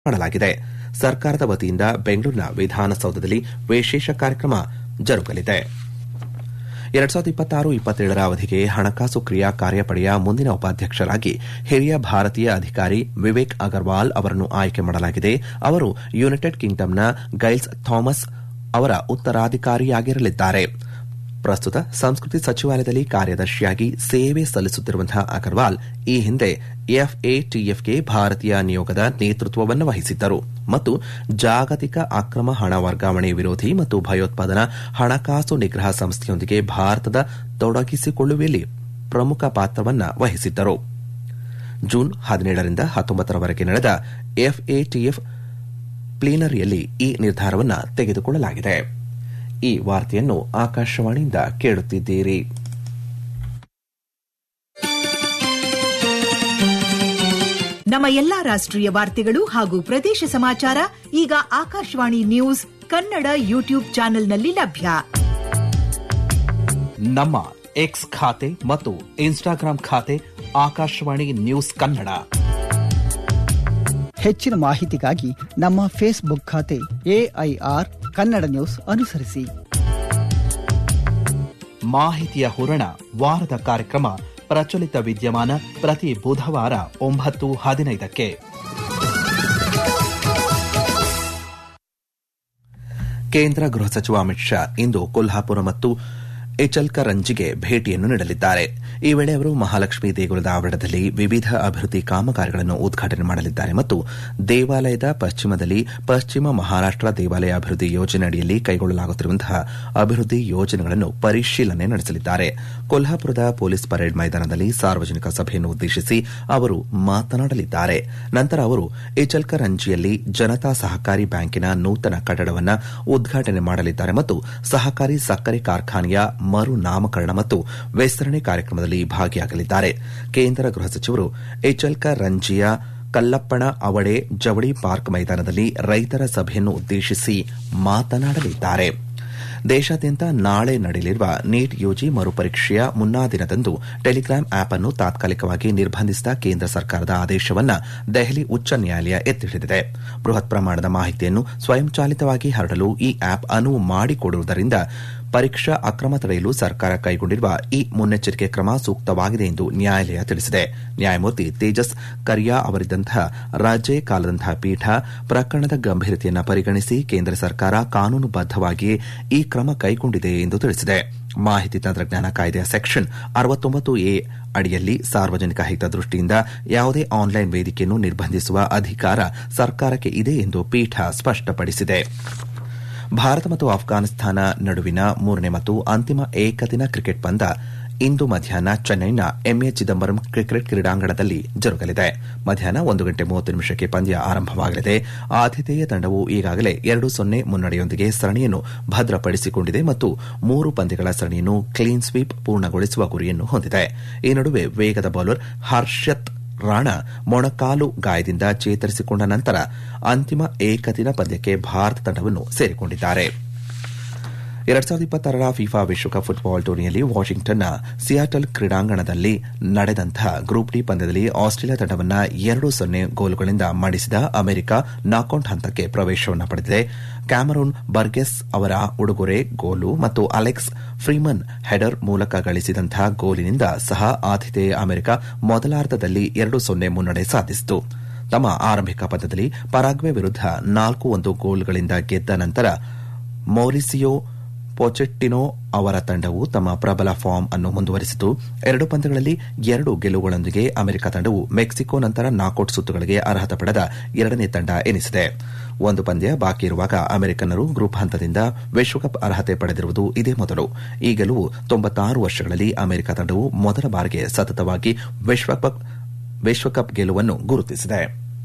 ಮಾಡಲಾಗಿದೆ ಸರ್ಕಾರದ ವತಿಯಿಂದ ಬೆಂಗಳೂರಿನ ವಿಧಾನಸೌಧದಲ್ಲಿ ವಿಶೇಷ ಕಾರ್ಯಕ್ರಮ ಜರುಗಲಿದೆ ಎರಡ್ ಸಾವಿರದ ಇಪ್ಪತ್ತಾರು ಇಪ್ಪತ್ತೇಳರ ಅವಧಿಗೆ ಹಣಕಾಸು ಕ್ರಿಯಾ ಕಾರ್ಯಪಡೆಯ ಮುಂದಿನ ಉಪಾಧ್ಯಕ್ಷರಾಗಿ ಹಿರಿಯ ಭಾರತೀಯ ಅಧಿಕಾರಿ ವಿವೇಕ್ ಅಗರ್ವಾಲ್ ಅವರನ್ನು ಆಯ್ಕೆ ಮಾಡಲಾಗಿದೆ ಅವರು ಯುನೈಟೆಡ್ ಕಿಂಗ್ಡಮ್ನ ಗೈಲ್ಸ್ ಥಾಮಸ್ ಅವರ ಉತ್ತರಾಧಿಕಾರಿಯಾಗಿರಲಿದ್ದಾರೆ ಪ್ರಸ್ತುತ ಸಂಸ್ಕೃತಿ ಸಚಿವಾಲಯದಲ್ಲಿ ಕಾರ್ಯದರ್ಶಿಯಾಗಿ ಸೇವೆ ಸಲ್ಲಿಸುತ್ತಿರುವಂತಹ ಅಗರ್ವಾಲ್ ಈ ಹಿಂದೆ ಎಫ್ಎಟಿಎಫ್ಗೆ ಭಾರತೀಯ ನಿಯೋಗದ ನೇತೃತ್ವವನ್ನು ವಹಿಸಿದ್ದರು ಮತ್ತು ಜಾಗತಿಕ ಅಕ್ರಮ ಹಣ ವರ್ಗಾವಣೆ ವಿರೋಧಿ ಮತ್ತು ಭಯೋತ್ಪಾದನಾ ಹಣಕಾಸು ನಿಗ್ರಹ ಸಂಸ್ಥೆಯೊಂದಿಗೆ ಭಾರತದ ತೊಡಗಿಸಿಕೊಳ್ಳುವಲ್ಲಿ ಪ್ರಮುಖ ಪಾತ್ರವನ್ನು ವಹಿಸಿದ್ದರು ಜೂನ್ ಹದಿನೇಳರಿಂದ ಹತ್ತೊಂಬತ್ತರವರೆಗೆ ನಡೆದ ಎಫ್ಎಟಿಎಫ್ ಪ್ಲೀನರಿಯಲ್ಲಿ ಈ ನಿರ್ಧಾರವನ್ನು ತೆಗೆದುಕೊಳ್ಳಲಾಗಿದೆ ಈ ವಾರ್ತೆಯನ್ನು ಆಕಾಶವಾಣಿಯಿಂದ ಕೇಳುತ್ತಿದ್ದೀರಿ ನಮ್ಮ ಎಲ್ಲಾ ರಾಷ್ಟ್ರೀಯ ವಾರ್ತೆಗಳು ಹಾಗೂ ಪ್ರದೇಶ ಸಮಾಚಾರ ಈಗ ಆಕಾಶವಾಣಿ ನ್ಯೂಸ್ ಕನ್ನಡ ಯೂಟ್ಯೂಬ್ ಚಾನೆಲ್ನಲ್ಲಿ ಲಭ್ಯ ನಮ್ಮ ಎಕ್ಸ್ ಖಾತೆ ಮತ್ತು ಇನ್ಸ್ಟಾಗ್ರಾಂ ಖಾತೆ ಆಕಾಶವಾಣಿ ನ್ಯೂಸ್ ಕನ್ನಡ ಹೆಚ್ಚಿನ ಮಾಹಿತಿಗಾಗಿ ನಮ್ಮ ಫೇಸ್ಬುಕ್ ಖಾತೆ ಎಐಆರ್ ಕನ್ನಡ ನ್ಯೂಸ್ ಅನುಸರಿಸಿ ಮಾಹಿತಿಯ ಹೂರಣ ವಾರದ ಕಾರ್ಯಕ್ರಮ ಪ್ರಚಲಿತ ವಿದ್ಯಮಾನ ಪ್ರತಿ ಬುಧವಾರ ಒಂಬತ್ತು ಹದಿನೈದಕ್ಕೆ ಕೇಂದ್ರ ಗೃಹ ಸಚಿವ ಅಮಿತ್ ಶಾ ಇಂದು ಕೊಲ್ಹಾಪುರ ಮತ್ತು ಇಚಲ್ಕರಂಜಿಗೆ ಭೇಟಿಯನ್ನು ನೀಡಲಿದ್ದಾರೆ ಈ ವೇಳೆ ಅವರು ಮಹಾಲಕ್ಷ್ಮಿ ದೇಗುಲದ ಆವರಣದಲ್ಲಿ ವಿವಿಧ ಅಭಿವೃದ್ಧಿ ಕಾಮಗಾರಿಗಳನ್ನು ಉದ್ಘಾಟನೆ ಮಾಡಲಿದ್ದಾರೆ ಮತ್ತು ದೇವಾಲಯದ ಪಶ್ಚಿಮದಲ್ಲಿ ಪಶ್ಚಿಮ ಮಹಾರಾಷ್ಟ ದೇವಾಲಯ ಅಭಿವೃದ್ಧಿ ಯೋಜನೆ ಅಡಿಯಲ್ಲಿ ಕೈಗೊಳ್ಳಲಾಗುತ್ತಿರುವಂತಹ ಅಭಿವೃದ್ಧಿ ಯೋಜನೆಗಳನ್ನು ಪರಿಶೀಲನೆ ನಡೆಸಲಿದ್ದಾರೆ ಕೊಲ್ಹಾಪುರದ ಪೊಲೀಸ್ ಪರೇಡ್ ಮೈದಾನದಲ್ಲಿ ಸಾರ್ವಜನಿಕ ಸಭೆಯನ್ನು ಉದ್ದೇಶಿಸಿ ಅವರು ಮಾತನಾಡಲಿದ್ದಾರೆ ನಂತರ ಅವರು ಇಚಲ್ಕರಂಜಿಯಲ್ಲಿ ಜನತಾ ಸಹಕಾರಿ ಬ್ಯಾಂಕಿನ ನೂತನ ಕಟ್ಟಡವನ್ನು ಉದ್ಘಾಟನೆ ಮಾಡಲಿದ್ದಾರೆ ಮತ್ತು ಸಹಕಾರಿ ಸಕ್ಕರೆ ಕಾರ್ಖಾನೆಯ ಮರು ನಾಮಕರಣ ಮತ್ತು ವಿಸ್ತರಣೆ ಕಾರ್ಯಕ್ರಮದಲ್ಲಿ ಭಾಗಿಯಾಗಲಿದ್ದಾರೆ ಕೇಂದ್ರ ಗೃಹ ಸಚಿವರು ಎಚಲ್ಕ ರಂಜಿಯ ಕಲ್ಲಪ್ಪಣ ಅವಡೆ ಜವಳಿ ಪಾರ್ಕ್ ಮೈದಾನದಲ್ಲಿ ರೈತರ ಸಭೆಯನ್ನು ಉದ್ದೇಶಿಸಿ ಮಾತನಾಡಲಿದ್ದಾರೆ ದೇಶಾದ್ಯಂತ ನಾಳೆ ನಡೆಯಲಿರುವ ನೀಟ್ ಯುಜಿ ಮರುಪರೀಕ್ಷೆಯ ಮುನ್ನಾ ದಿನದಂದು ಟೆಲಿಗ್ರಾಮ್ ಆಪ್ ಅನ್ನು ತಾತ್ಕಾಲಿಕವಾಗಿ ನಿರ್ಬಂಧಿಸಿದ ಕೇಂದ್ರ ಸರ್ಕಾರದ ಆದೇಶವನ್ನು ದೆಹಲಿ ಉಚ್ಚ ನ್ಯಾಯಾಲಯ ಎತ್ತಿಹಿಡಿದಿದೆ ಬೃಹತ್ ಪ್ರಮಾಣದ ಮಾಹಿತಿಯನ್ನು ಸ್ವಯಂಚಾಲಿತವಾಗಿ ಹರಡಲು ಈ ಆಪ್ ಅನುವು ಮಾಡಿಕೊಡುವುದರಿಂದ ಪರೀಕ್ಷಾ ಅಕ್ರಮ ತಡೆಯಲು ಸರ್ಕಾರ ಕೈಗೊಂಡಿರುವ ಈ ಮುನ್ನೆಚ್ಚರಿಕೆ ಕ್ರಮ ಸೂಕ್ತವಾಗಿದೆ ಎಂದು ನ್ಯಾಯಾಲಯ ತಿಳಿಸಿದೆ ನ್ಯಾಯಮೂರ್ತಿ ತೇಜಸ್ ಕರಿಯಾ ಅವರಿದ್ದಂತಹ ರಾಜ್ಯ ಕಾಲದಂತಹ ಪೀಠ ಪ್ರಕರಣದ ಗಂಭೀರತೆಯನ್ನು ಪರಿಗಣಿಸಿ ಕೇಂದ್ರ ಸರ್ಕಾರ ಕಾನೂನುಬದ್ದವಾಗಿಯೇ ಈ ಕ್ರಮ ಕೈಗೊಂಡಿದೆ ಎಂದು ತಿಳಿಸಿದೆ ಮಾಹಿತಿ ತಂತ್ರಜ್ಞಾನ ಕಾಯ್ದೆಯ ಸೆಕ್ಷನ್ ಅರವತ್ತೊಂಬತ್ತು ಎ ಅಡಿಯಲ್ಲಿ ಸಾರ್ವಜನಿಕ ಹಿತದೃಷ್ಟಿಯಿಂದ ಯಾವುದೇ ಆನ್ಲೈನ್ ವೇದಿಕೆಯನ್ನು ನಿರ್ಬಂಧಿಸುವ ಅಧಿಕಾರ ಸರ್ಕಾರಕ್ಕೆ ಇದೆ ಎಂದು ಪೀಠ ಸ್ಪಷ್ಟಪಡಿಸಿದೆ ಭಾರತ ಮತ್ತು ಅಫ್ಘಾನಿಸ್ತಾನ ನಡುವಿನ ಮೂರನೇ ಮತ್ತು ಅಂತಿಮ ಏಕದಿನ ಕ್ರಿಕೆಟ್ ಪಂದ್ಯ ಇಂದು ಮಧ್ಯಾಹ್ನ ಚೆನ್ನೈನ ಎಂಎ ಚಿದಂಬರಂ ಕ್ರಿಕೆಟ್ ಕ್ರೀಡಾಂಗಣದಲ್ಲಿ ಜರುಗಲಿದೆ ಮಧ್ಯಾಹ್ನ ಒಂದು ಗಂಟೆ ಮೂವತ್ತು ನಿಮಿಷಕ್ಕೆ ಪಂದ್ಯ ಆರಂಭವಾಗಲಿದೆ ಆತಿಥೇಯ ತಂಡವು ಈಗಾಗಲೇ ಎರಡು ಸೊನ್ನೆ ಮುನ್ನಡೆಯೊಂದಿಗೆ ಸರಣಿಯನ್ನು ಭದ್ರಪಡಿಸಿಕೊಂಡಿದೆ ಮತ್ತು ಮೂರು ಪಂದ್ಯಗಳ ಸರಣಿಯನ್ನು ಕ್ಲೀನ್ ಸ್ವೀಪ್ ಪೂರ್ಣಗೊಳಿಸುವ ಗುರಿಯನ್ನು ಹೊಂದಿದೆ ಈ ನಡುವೆ ವೇಗದ ಬೌಲರ್ ಹರ್ಷತ್ ರಾಣಾ ಮೊಣಕಾಲು ಗಾಯದಿಂದ ಚೇತರಿಸಿಕೊಂಡ ನಂತರ ಅಂತಿಮ ಏಕದಿನ ಪಂದ್ಯಕ್ಕೆ ಭಾರತ ತಂಡವನ್ನು ಸೇರಿಕೊಂಡಿದ್ದಾರೆ ಎರಡ್ ಸಾವಿರದ ಇಪ್ಪತ್ತಾರರ ಫಿಫಾ ವಿಶ್ವಕಪ್ ಫುಟ್ಬಾಲ್ ಟೂರ್ನಿಯಲ್ಲಿ ವಾಷಿಂಗ್ಟನ್ನ ಸಿಯಾಟಲ್ ಕ್ರೀಡಾಂಗಣದಲ್ಲಿ ನಡೆದಂತಹ ಗ್ರೂಪ್ ಡಿ ಪಂದ್ಯದಲ್ಲಿ ಆಸ್ಟ್ರೇಲಿಯಾ ತಂಡವನ್ನು ಎರಡು ಸೊನ್ನೆ ಗೋಲುಗಳಿಂದ ಮಣಿಸಿದ ಅಮೆರಿಕ ನಾಕೌಟ್ ಹಂತಕ್ಕೆ ಪ್ರವೇಶವನ್ನು ಪಡೆದಿದೆ ಕ್ಯಾಮರೂನ್ ಬರ್ಗೆಸ್ ಅವರ ಉಡುಗೊರೆ ಗೋಲು ಮತ್ತು ಅಲೆಕ್ಸ್ ಫ್ರೀಮನ್ ಹೆಡರ್ ಮೂಲಕ ಗಳಿಸಿದಂತಹ ಗೋಲಿನಿಂದ ಸಹ ಆತಿಥೇಯ ಅಮೆರಿಕ ಮೊದಲಾರ್ಧದಲ್ಲಿ ಎರಡು ಸೊನ್ನೆ ಮುನ್ನಡೆ ಸಾಧಿಸಿತು ತಮ್ಮ ಆರಂಭಿಕ ಪಂದ್ಯದಲ್ಲಿ ಪರಾಗ್ವೆ ವಿರುದ್ಧ ನಾಲ್ಕು ಒಂದು ಗೋಲ್ಗಳಿಂದ ಗೆದ್ದ ನಂತರ ಮೌರಿಸಿಯೋ ಪೊಚೆಟ್ಟಿನೋ ಅವರ ತಂಡವು ತಮ್ಮ ಪ್ರಬಲ ಫಾರ್ಮ್ ಅನ್ನು ಮುಂದುವರಿಸಿತು ಎರಡು ಪಂದ್ಯಗಳಲ್ಲಿ ಎರಡು ಗೆಲುವುಗಳೊಂದಿಗೆ ಅಮೆರಿಕ ತಂಡವು ಮೆಕ್ಸಿಕೋ ನಂತರ ನಾಕೌಟ್ ಸುತ್ತುಗಳಿಗೆ ಅರ್ಹತೆ ಪಡೆದ ಎರಡನೇ ತಂಡ ಎನಿಸಿದೆ ಒಂದು ಪಂದ್ಯ ಬಾಕಿ ಇರುವಾಗ ಅಮೆರಿಕನ್ನರು ಗ್ರೂಪ್ ಹಂತದಿಂದ ವಿಶ್ವಕಪ್ ಅರ್ಹತೆ ಪಡೆದಿರುವುದು ಇದೇ ಮೊದಲು ಈ ಗೆಲುವು ತೊಂಬತ್ತಾರು ವರ್ಷಗಳಲ್ಲಿ ಅಮೆರಿಕ ತಂಡವು ಮೊದಲ ಬಾರಿಗೆ ಸತತವಾಗಿ ವಿಶ್ವಕಪ್ ಗೆಲುವನ್ನು ಗುರುತಿಸಿದೆ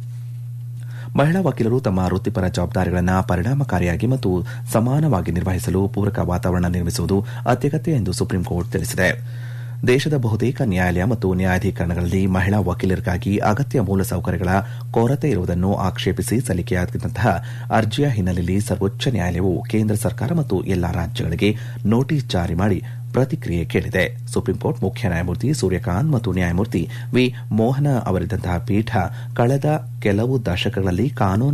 ಮಹಿಳಾ ವಕೀಲರು ತಮ್ಮ ವೃತ್ತಿಪರ ಜವಾಬ್ದಾರಿಗಳನ್ನು ಪರಿಣಾಮಕಾರಿಯಾಗಿ ಮತ್ತು ಸಮಾನವಾಗಿ ನಿರ್ವಹಿಸಲು ಪೂರಕ ವಾತಾವರಣ ನಿರ್ಮಿಸುವುದು ಅತ್ಯಗತ್ಯ ಎಂದು ಸುಪ್ರೀಂ ಕೋರ್ಟ್ ತಿಳಿಸಿದೆ ದೇಶದ ಬಹುತೇಕ ನ್ಯಾಯಾಲಯ ಮತ್ತು ನ್ಯಾಯಾಧೀಕರಣಗಳಲ್ಲಿ ಮಹಿಳಾ ವಕೀಲರಿಗಾಗಿ ಅಗತ್ಯ ಮೂಲಸೌಕರ್ಯಗಳ ಕೊರತೆ ಇರುವುದನ್ನು ಆಕ್ಷೇಪಿಸಿ ಸಲ್ಲಿಕೆಯಾಗಿದ್ದಂತಹ ಅರ್ಜಿಯ ಹಿನ್ನೆಲೆಯಲ್ಲಿ ಸರ್ವೋಚ್ಚ ನ್ಯಾಯಾಲಯವು ಕೇಂದ್ರ ಸರ್ಕಾರ ಮತ್ತು ಎಲ್ಲಾ ರಾಜ್ಯಗಳಿಗೆ ನೋಟಿಸ್ ಜಾರಿ ಮಾಡಿ ಪ್ರತಿಕ್ರಿಯೆ ಕೇಳಿದೆ ಸುಪ್ರೀಂಕೋರ್ಟ್ ಮುಖ್ಯ ನ್ಯಾಯಮೂರ್ತಿ ಸೂರ್ಯಕಾಂತ್ ಮತ್ತು ನ್ಯಾಯಮೂರ್ತಿ ವಿ ಮೋಹನ ಅವರಿದ್ದಂತಹ ಪೀಠ ಕಳೆದ ಕೆಲವು ದಶಕಗಳಲ್ಲಿ ಕಾನೂನು